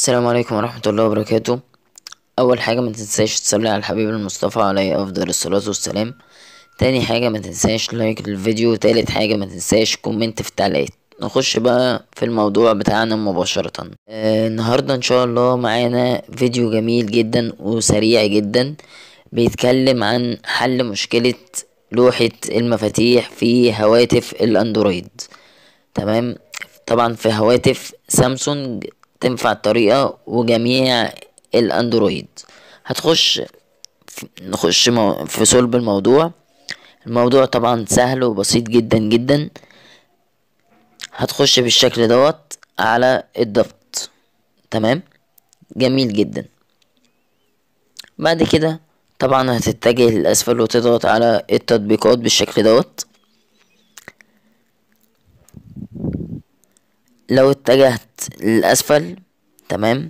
السلام عليكم ورحمة الله وبركاته أول حاجة ما تنساش تصلي على الحبيب المصطفى عليه أفضل الصلاة والسلام تاني حاجة ما تنساش لايك للفيديو تالت حاجة ما تنساش كومنت في التعليقات نخش بقى في الموضوع بتاعنا مباشرة آه النهاردة إن شاء الله معانا فيديو جميل جدا وسريع جدا بيتكلم عن حل مشكلة لوحة المفاتيح في هواتف الأندرويد تمام طبعا في هواتف سامسونج تنفع الطريقة وجميع الأندرويد هتخش نخش مو... في صلب الموضوع الموضوع طبعا سهل وبسيط جدا جدا هتخش بالشكل دوت على الضغط تمام جميل جدا بعد كده طبعا هتتجه للأسفل وتضغط على التطبيقات بالشكل دوت لو اتجهت للأسفل تمام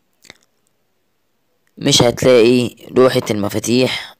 مش هتلاقي لوحة المفاتيح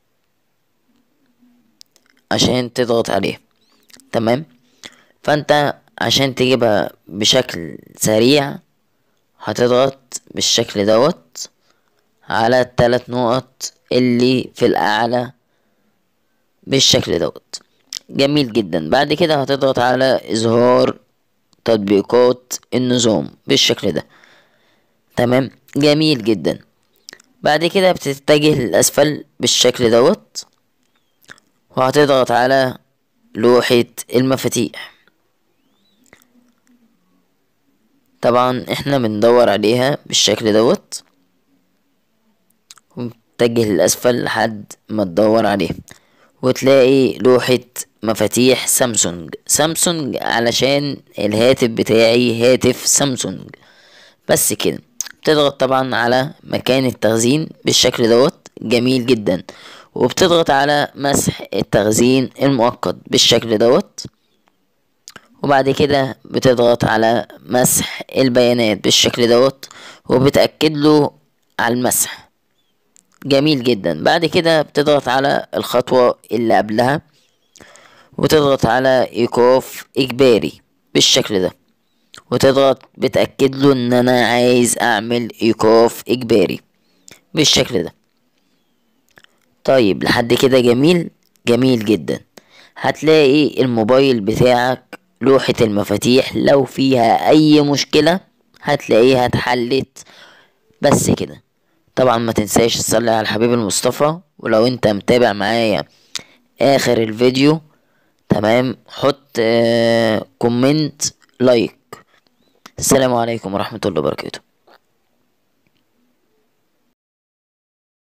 عشان تضغط عليها تمام فانت عشان تجيبها بشكل سريع هتضغط بالشكل دوت على التلات نقط اللي في الأعلى بالشكل دوت جميل جدا بعد كده هتضغط على إظهار تطبيقات النظام بالشكل ده تمام جميل جدا بعد كده بتتجه للأسفل بالشكل دوت وهتضغط على لوحة المفاتيح طبعا احنا بندور عليها بالشكل دوت وتتجه للأسفل لحد ما تدور عليها وتلاقي لوحة مفاتيح سامسونج سامسونج علشان الهاتف بتاعي هاتف سامسونج بس كده بتضغط طبعا على مكان التخزين بالشكل دوت جميل جدا وبتضغط على مسح التخزين المؤقت بالشكل دوت وبعد كده بتضغط على مسح البيانات بالشكل دوت وبتأكد له على المسح جميل جدا بعد كده بتضغط على الخطوة اللي قبلها وتضغط على ايقاف اجباري بالشكل ده وتضغط بتأكد له ان انا عايز اعمل ايقاف اجباري بالشكل ده طيب لحد كده جميل جميل جدا هتلاقي الموبايل بتاعك لوحة المفاتيح لو فيها اي مشكلة هتلاقيها اتحلت بس كده طبعا ما تنساش تصلي على الحبيب المصطفى ولو انت متابع معايا اخر الفيديو تمام حط آه كومنت لايك السلام عليكم ورحمة الله وبركاته